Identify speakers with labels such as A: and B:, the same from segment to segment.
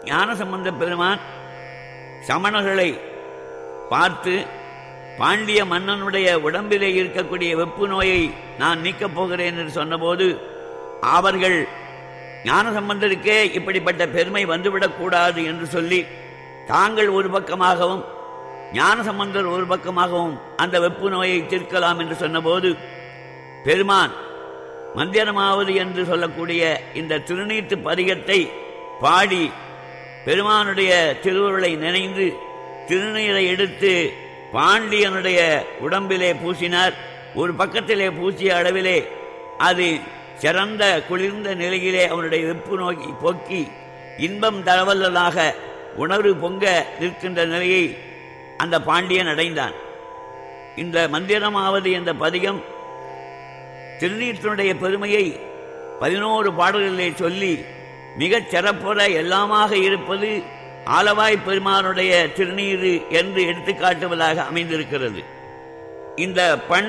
A: ஞானசம்பந்த பெருமான் சமணர்களை பார்த்து பாண்டிய மன்னனுடைய உடம்பிலே இருக்கக்கூடிய வெப்பு நோயை நான் நீக்கப் போகிறேன் என்று சொன்னபோது அவர்கள் ஞானசம்பந்தருக்கே இப்படிப்பட்ட பெருமை வந்துவிடக்கூடாது என்று சொல்லி தாங்கள் ஒரு பக்கமாகவும் ஞானசம்பந்தர் ஒரு பக்கமாகவும் அந்த வெப்பு நோயை தீர்க்கலாம் என்று சொன்னபோது பெருமான் மந்திரமாவது என்று சொல்லக்கூடிய இந்த திருநீட்டு பதிகத்தை பாடி பெருமானுடைய திருவுருளை நினைந்து திருநீரை எடுத்து பாண்டியனுடைய உடம்பிலே பூசினார் ஒரு பக்கத்திலே பூசிய அளவிலே அது சிறந்த குளிர்ந்த நிலையிலே அவனுடைய வெப்பு நோக்கி போக்கி இன்பம் தரவல்லதாக உணர்வு பொங்க நிற்கின்ற நிலையை அந்த பாண்டியன் அடைந்தான் இந்த மந்திரமாவது என்ற பதிகம் திருநீற்றினுடைய பெருமையை பதினோரு பாடல்களிலே சொல்லி மிகச் சிறப்புற எல்லாமாக இருப்பது ஆலவாய் பெருமானுடைய திருநீரு என்று எடுத்துக்காட்டுவதாக அமைந்திருக்கிறது இந்த பண்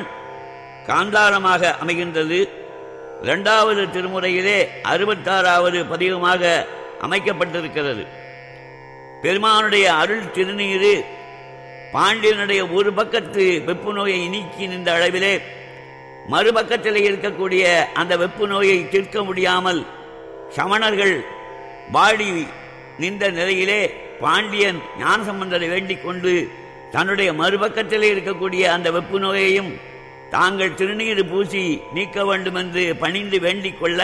A: காந்தாரமாக அமைகின்றது இரண்டாவது திருமுறையிலே அறுபத்தாறாவது பதிகமாக அமைக்கப்பட்டிருக்கிறது பெருமானுடைய அருள் திருநீரு பாண்டியனுடைய ஒரு பக்கத்து வெப்பு நோயை நீக்கி நின்ற அளவிலே மறுபக்கத்தில் இருக்கக்கூடிய அந்த வெப்பு நோயை தீர்க்க முடியாமல் சமணர்கள் வாடி நின்ற நிலையிலே பாண்டியன் ஞானசம்பந்தரை வேண்டிக் கொண்டு தன்னுடைய மறுபக்கத்திலே இருக்கக்கூடிய அந்த வெப்பு நோயையும் தாங்கள் திருநீர் பூசி நீக்க வேண்டும் என்று பணிந்து வேண்டிக் கொள்ள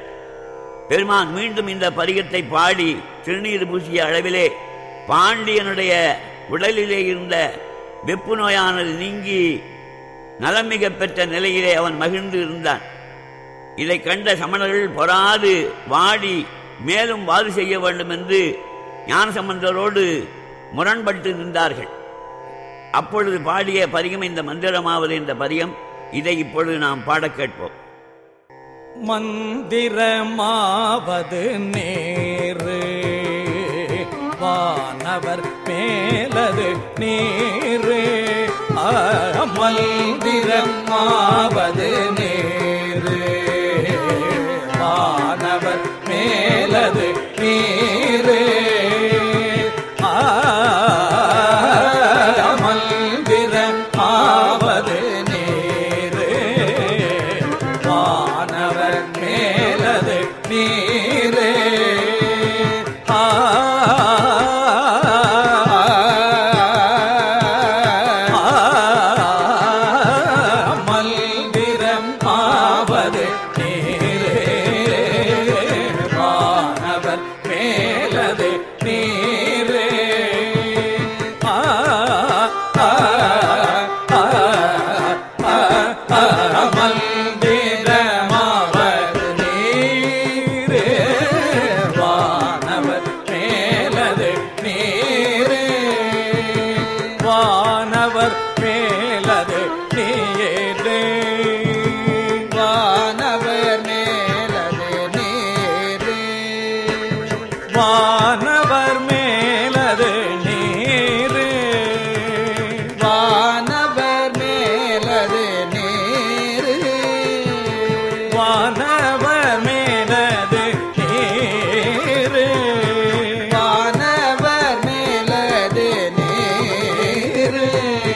A: பெருமான் மீண்டும் இந்த பதிகத்தை பாடி திருநீர் பூசிய அளவிலே பாண்டியனுடைய உடலிலே இருந்த வெப்பு நோயானது நீங்கி நலமிக பெற்ற நிலையிலே அவன் மகிழ்ந்து இருந்தான் இதை கண்ட சமணர்கள் பொறாது வாடி மேலும் வாது செய்ய வேண்டும் என்று ஞானசம்பந்தரோடு முரண்பட்டு நின்றார்கள் அப்பொழுது பாடிய பதிகம் இந்த மந்திரமாவது இந்த பதிகம் இதை இப்பொழுது நாம் பாடக் கேட்போம்
B: மந்திரமாவது நேரு வானவர் மேலது நீரு ஆ, மந்திரமாவது நேரு வானவர் மேலது நீரு ஆ, மந்திரமாவது நீரு வானவர் மேலது நீரே ஆ மல்திரம் ஆவது நீரே வானவர் மேலது நீரே ஆ ஆ ஆ மல்திரமாவது நீரே வானவர் மேலது நீரே வானவர் மேலது நீரே
C: வானவர் மேலது நீரே
B: வானவர் மேலது நீரே
C: வானவர் மேலது நீரே
B: வானவர் மேலது நீரே
C: வானவர் மேலது நீரே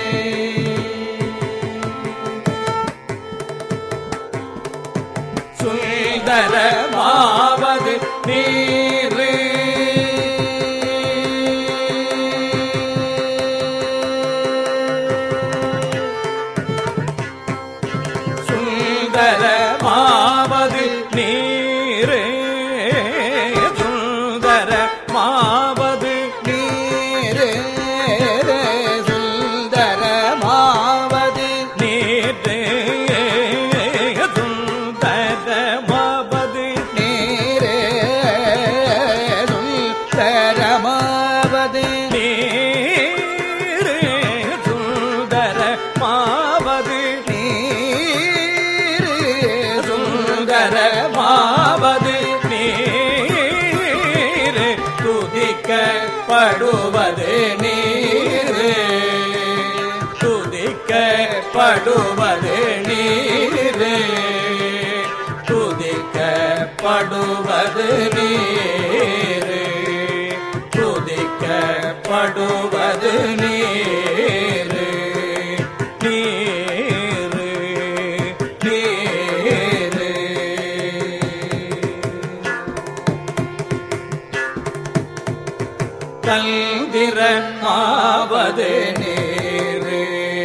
B: சுந்தரமாவது நீரே சுந்தரமாவது நீரே சுந்தரமாவது
C: நீரே சுந்தரமாவது
B: நீரே சுந்தரமாவது
C: நீரே சுந்தரமாவது
B: நீரே சுந்தரமாவது
C: நீரே
B: சுந்தரமாவது நீரே துதிக்கப்படுவது நீரே துதிக்கப்படுவது நீரே துதிக்கப்படுவது நீரே குடிக்கப்படுவது நீரு நீரு நீரு கல்திரமாவது நீரு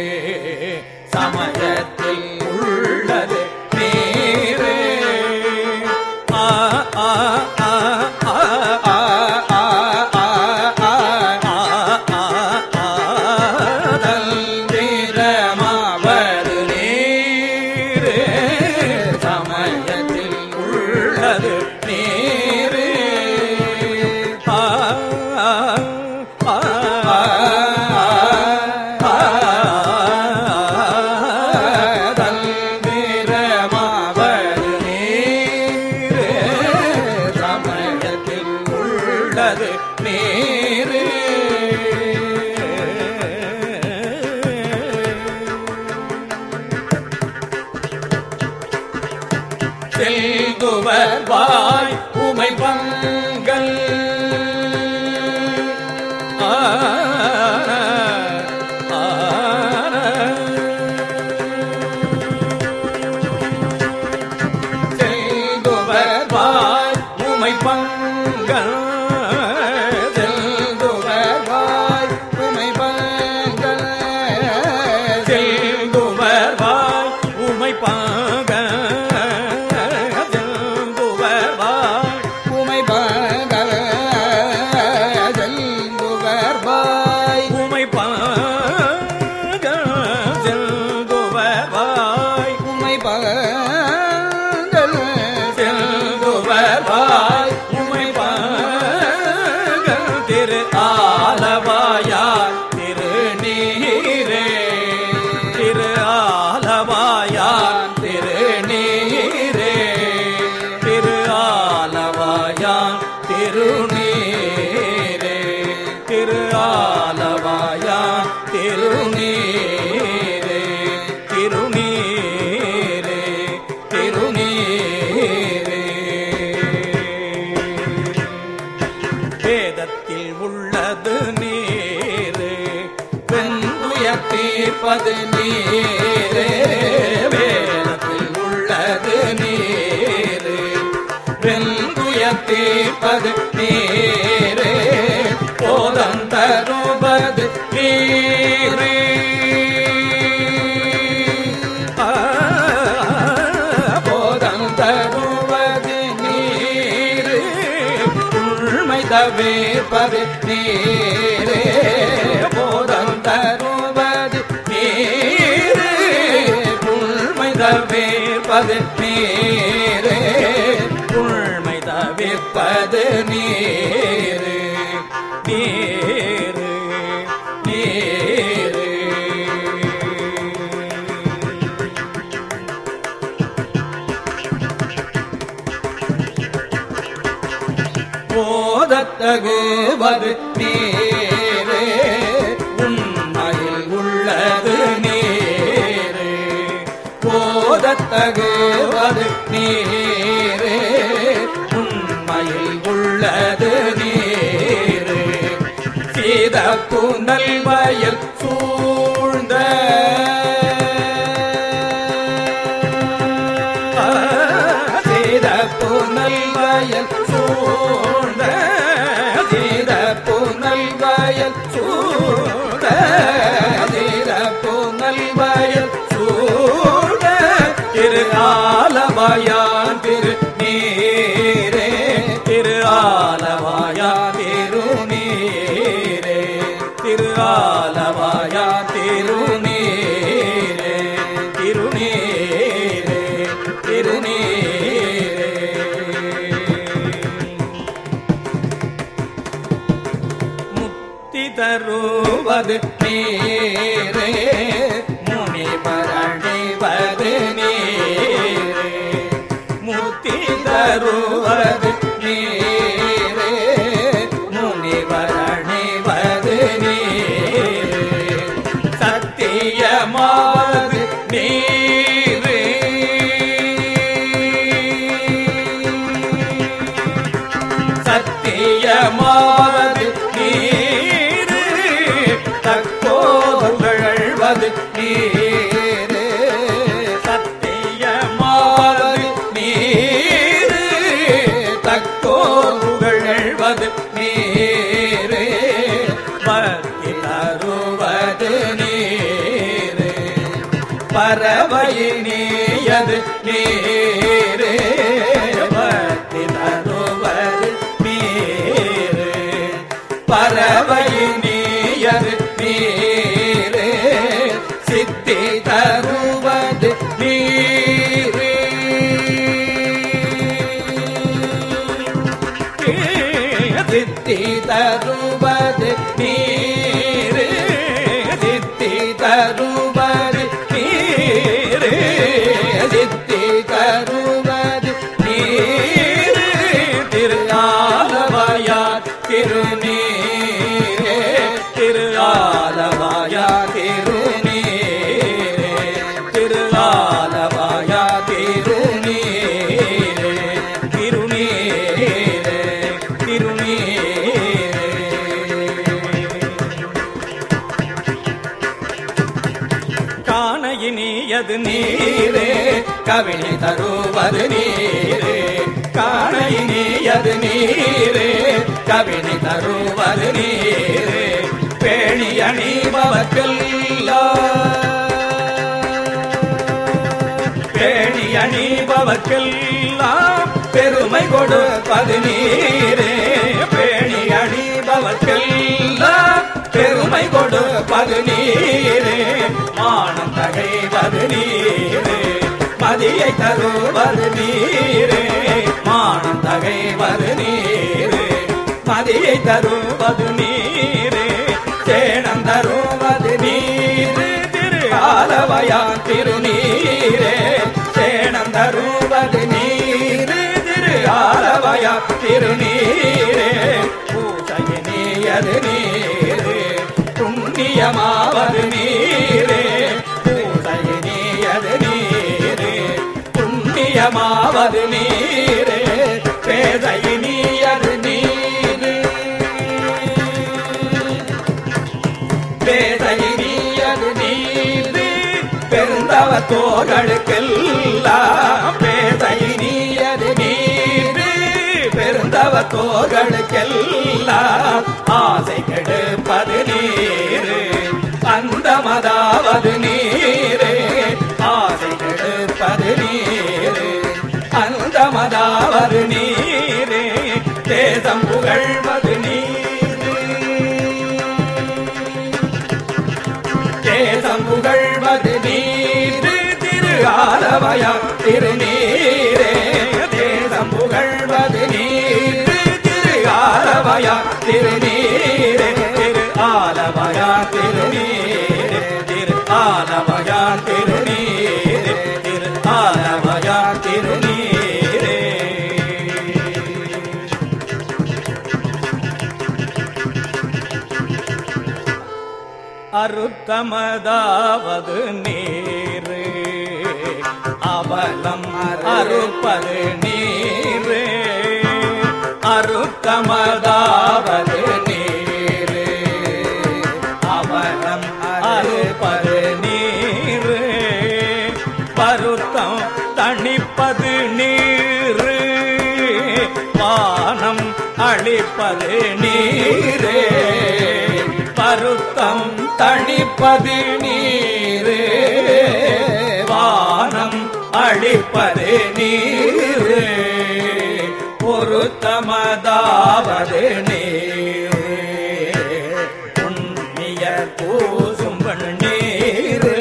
B: சமயத்தில் உள்ளது நீரு ஆ ஆ ஆ ஆ
C: ஆ ஆ ஆ ஆ
B: தந்திரமாவது நீரு சமயத்தில் உள்ளது நீரு ஆ ஆ ஆ தந்திரமாவது நீரு சமயத்தில் உள்ளது நீரு செல்குவர் வாய் உமை பங்கல் ஆ, ஆ, செல்குவர் வாய் உமை பங்கல் செல்குவர்
C: வாய் உமை பங்கள்
B: செல்குவர் வாய் உமை பாக செல்குவர் வாய்
C: உமை பங்கள் செல்குவர் வாய்
B: உமை பாக செல்குவர் வாய்
C: உமை பங்கள்
B: செல்குவர் வாய் உமை பாக திரு ஆலவாயார் திரு நீரே திரு ஆலவாயார் திரு நீரே திரு ஆலவாயார் திருநீரே திரு ஆலவாயார் திருநீரே திருநீரே திருநீரே வேதத்தில் உள்ளது நீரு வெந்துய தீர்ப்பது நீரே வேதத்தில் உள்ளது நீரு வெந்துய தீர்ப்பது நீரே போதம் தருவது நீரே ஆ, போதம் தருவது நீரு உண்மை தவிர்ப்பது நீரே போதம் தருவது நீரு உண்மை தவிர்ப்பது நீரே உண்மை தவிர்ப்பது நீரு நீரு நீரு போதத்தகுவது நீரே உண்மையில் உள்ளது நீரே போதத்தகுவது நீரே உண்மையில் உள்ளது நீரே சீத புனல் வயல் சூழ்ந்த சீத புனல் வயல் சூழ்ந்த சீத புனல் வயல் சூழ்ந்த சீத புனல் வயல் சூழ்ந்த திரு ஆலவாயான் திரு நீரே திரு ஆலவாயான் திரு நீரே திரு ஆலவாயான் திரு நீரே திருநீரே திருநீரே முத்தி தருவது நீரே முனிவரணிவது நீரே முத்தி தருவது நீரே முனிவரணிவது நீரே சத்தியமாவது நீரே சத்தியமாவது நீரே பறவையினியது நீரே சித்தி தருவது நீரே சித்தி தருவது நீரே சித்தி தருவது நீரே சித்தி தருவது நீரே திரு ஆலவாயார் திருநீரே திரு ஆலவாயார் திருநீரே திரு ஆலவாயார் திருநீரே திருநீரே திருநீரே காணையினியது நீரே கவினி தருவது நீரே காணையினியது நீரே கவினி தருவது நீரே பேணி அணிபவர்க்கெல்லாம் பேணி அணிபவர்க்கெல்லாம் பெருமை கொடுப்பது நீரே பேணி அணிபவர்க்கெல்லாம் பெருமை கொடுப்பது நீரே மானம் தகைவது நீரே மதியை தருவது நீரே மானம் தகைவது நீரே மதியை தருவது நீரே சேனம் தருவது நீரே திரு ஆலவயான் திருநீரே சேனம் தருவது நீரே திரு ஆலவயான் திருநீரே பூசையினியது நீரே புண்ணியமாவது நீரே பூசையினியது நீரே புண்ணியமாவது நீரே பேதையினியது நீரே பேதையினியது நீரே பெருந்தவ தோர்களுக்கெல்லாம் பேதையினியது நீரே பெருந்தவ தோர்களுக்கெல்லாம் ஆசை கெடுப்பது நீரே அந்த மதாவது நீரே ஆசை கெடுப்பது நீரே அந்த மதாவது நீரே தேசம் புகழ்வது நீரே தேசம் புகழ்வது நீரு திரு ஆலவயா திருநீரே தேசம் புகழ்வது நீரு திரு ஆலவயா திருநீரே திரு ஆலவயா திருநீரே திரு ஆலவயா திருநீரே திரு ஆலவயா திருநீரே அருத்தமதாவது நீரு அவலம் அறுப்பது நீரு அருத்தமதாவது நீரு அவலம் அறுப்பது நீரு பருத்தம் தணிப்பது நீரு வானம் அழிப்பது நீரே பருத்தம் தணிப்பது நீரே வானம் அழிப்பது நீரே பொருத்தமதாவது நீரே புண்ணிய பூசும் நீரே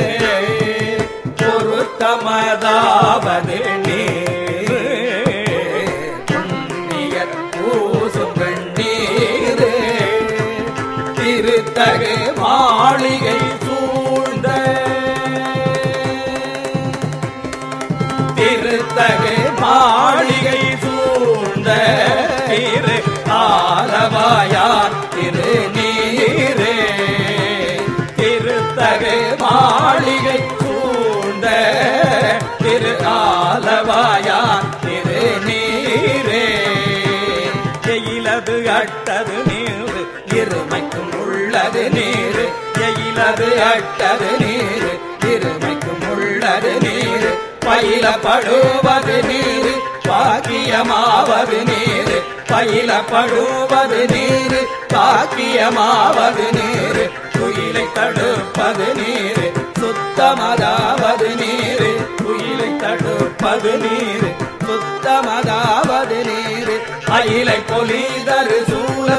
B: பொருத்தமதாவது நீரே புண்ணிய பூசும் நீரே திருத்தகு மாளிகை சூழ்ந்த திருத்தகு மாளிகை சூழ்ந்த திரு ஆலவாயார் திருநீரே திருத்தகு மாளிகை சூழ்ந்த திரு ஆலவாயார் திருநீரே எயிலது அட்டது நீர் இருமைக்கும் உள்ளது நீர் எயிலது அட்டது நீர் இருமைக்கும் உள்ளது நீர் பயிலப்படுவது நீர் பாக்கியமாவது நீர் பயிலப்படுவது நீர் பாக்கியமாவது நீர் குயிலை தடுப்பது நீர் சுத்தமதாவது நீர் குயிலை தடுப்பது நீர் சுத்தமதாவது நீர் அயிலை பொலிதரு சூழ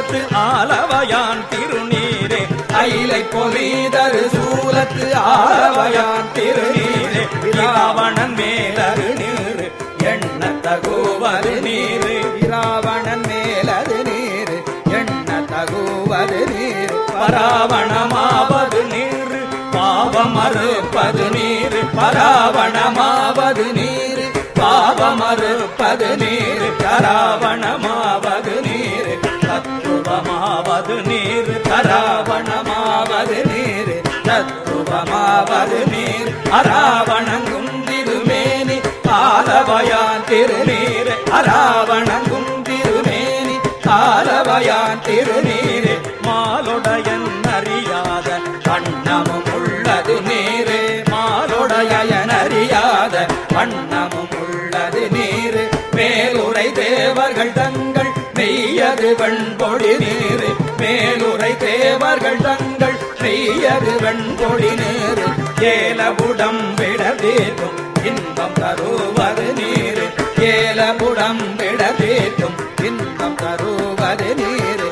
B: சூலத்து ஆலவயான் திருநீரே அயிலை பொலிதரு சூலத்து ஆலவயான் திருநீரே இராவணன் மேலரு நீரு எண்ண தகுவது நீரு
C: இராவணன் மேலது நீர் எண்ண தகுவது நீர்
B: பராவணமாவது நீரு பாவம் அறுப்பது நீரு பராவணமாவது நீரு பாவம் அறுப்பது நீரு கராவணமாவது நீரு தத்துவமாவது நீரு கராவணமாவது நீரு தத்துவமாவது நீர் அராவணங்கும் திருமேனி ஆலவயான் திருநீர் அராவணங்கும் திருமேனி ஆலவயான் திருநீர் மாலுடையன் அறியாத வண்ணமும் உள்ளது நீரு மாலுடையன் அறியாத வண்ணமும் உள்ளது நீரு மேலுரை தேவர்கள் தங்கள் மெய்யது வெண்பொடி நீரு மேலுரை தேவர்கள் தங்கள் மெய்யது வெண்பொடி நீரு ஏலபுடம் விட தீர்க்கும் இன்பம் தருவது நீரு ஏலபுடம் விட தீர்க்கும் இன்பம் தருவது நீரு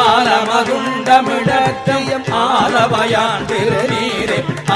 B: ஆலமதுண்டமிடத்தையும் ஆலவயான் திருநீரே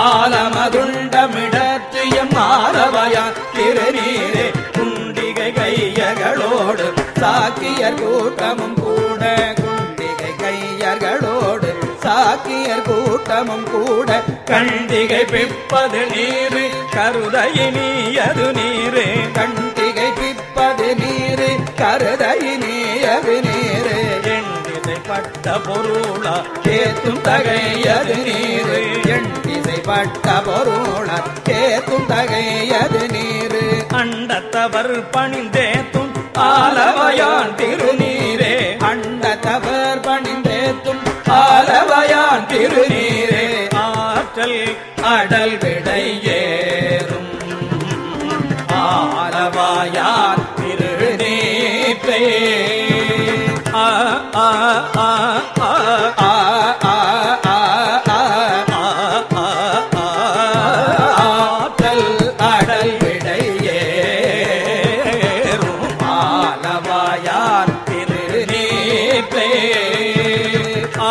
B: ஆலமதுண்டமிடத்தையும் ஆலவயான் திருநீரே குண்டிகை கையகளோடு சாக்கியர் கூட்டமும் கூட குண்டிகை கையர்களோடு சாக்கியர் கூட்டமும் கூட கண்டிகை பிப்பது நீரு கருதையினியது நீரு கண்டிகை பிப்பது நீரு கருதையினியது நீரு எண்ணிசை பட்ட பொருளா ஏத்தும் தகையது நீரு எண்ணிசை பட்ட பொருளா ஏத்தும் தகையது நீரு அண்டத்தவர் பணிந்தேத்தும் ஆலவயான் திருநீரே அண்டத்தவர் பணிந்தேத்தும் ஆலவயான் திருநீரே ஆற்றல் அடல் விடையேறும் ஆலவாயான் திருநீற்றே ஆ ஆ ஆ ஆ
C: ஆ ஆ ஆ ஆ
B: ஆற்றல் அடல் விடையேறும் ஆலவாயான் திருநீற்றே ஆ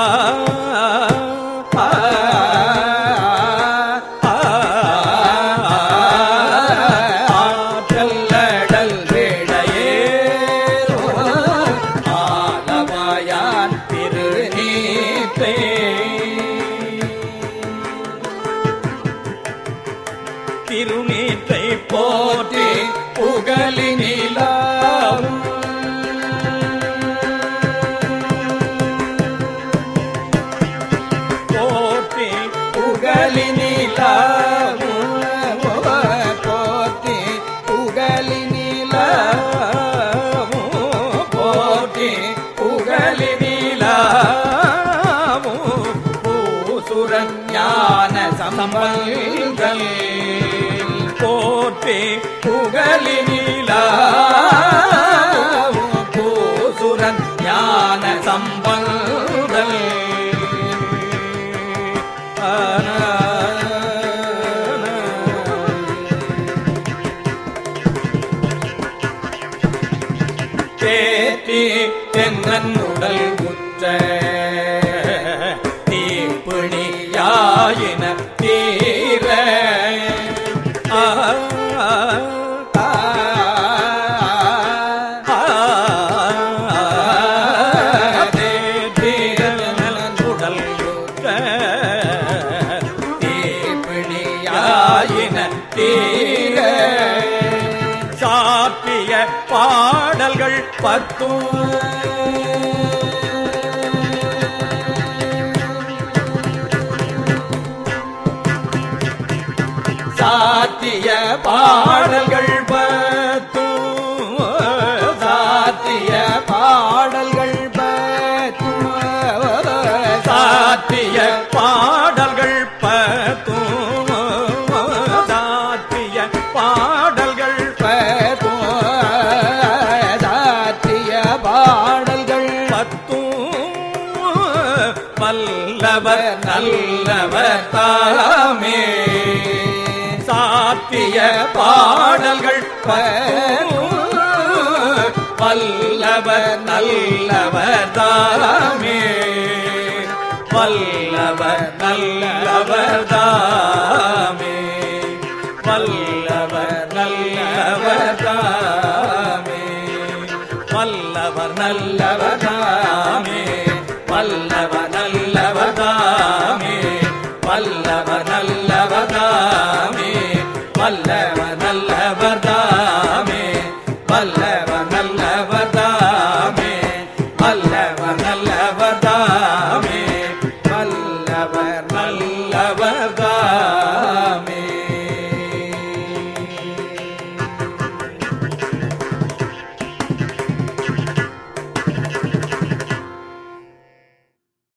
B: ஆ ஆற்றல் அடல் விடையேறும் ஆலவாயான் திருநீற்றே திருநீற்றை போற்றி புகழினிலாவும் போற்றி புகழினிலாவும்
C: போற்றி புகழினில
B: போற்றி புகழினிலாவும் பூசுரன் ஞான சம்பல்கள் போற்றி புகழினிலாவும் பூசுரன் ஞான சம்பல்கள் தேற்றி தென்னன் உடல் உற்ற தீப்பிணியாயின தீர ஆ, ஆ,
C: ஆ
B: ஆ, தேற்றி தென்னன் உடல் உற்ற தீப்பிணியாயின தீர சாற்றிய பாடல்கள் பத்தும் சாத்திய பாடல்கள் பத்தும் சாத்திய
C: பாடல்கள் பத்தும்
B: சாத்திய பாடல்கள் பத்தும் சாத்திய பாடல்கள்
C: பத்தும் சாத்திய பாடல்கள்
B: பத்தும் வல்லவர் நல்லவர் தாமே சாத்திய பாடல்கள் பத்தும் வல்லவர் நல்லவர் தாமே